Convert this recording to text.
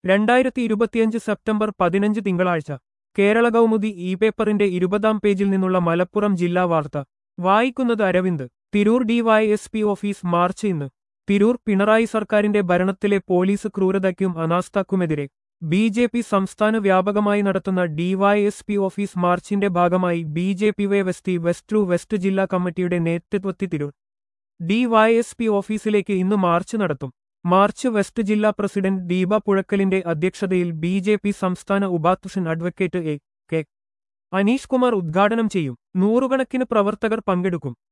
രണ്ടായിരത്തി ഇരുപത്തിയഞ്ച് സെപ്റ്റംബർ പതിനഞ്ച് തിങ്കളാഴ്ച കേരള കൗമുദി ഇ പേപ്പറിന്റെ ഇരുപതാം പേജിൽ നിന്നുള്ള മലപ്പുറം ജില്ലാ വാർത്ത വായിക്കുന്നത് Aravind Tirur DYSP office march ഇന്ന് തിരൂർ പിണറായി സർക്കാരിന്റെ ഭരണത്തിലെ പോലീസ് ക്രൂരതയ്ക്കും അനാസ്ഥക്കുമെതിരെ ബി ജെ പി സംസ്ഥാന വ്യാപകമായി നടത്തുന്ന ഡിവൈഎസ്പി ഓഫീസ് മാർച്ചിന്റെ ഭാഗമായി ബി ജെ പി വേ വെസ്റ്റ് വെസ്റ്റ് ടു വെസ്റ്റ് ജില്ലാ കമ്മിറ്റിയുടെ നേതൃത്വത്തിൽ തിരൂർ ഡിവൈഎസ്പി ഓഫീസിലേക്ക് ഇന്ന് മാർച്ച് നടത്തും മാർച്ച് വെസ്റ്റ് ജില്ലാ പ്രസിഡന്റ് ദീപ പുഴക്കലിന്റെ അധ്യക്ഷതയിൽ ബി ജെ പി സംസ്ഥാന ഉപാധ്യക്ഷൻ advocate A K Aneesh Kumar ഉദ്ഘാടനം ചെയ്യും നൂറുകണക്കിന് പ്രവർത്തകർ പങ്കെടുക്കും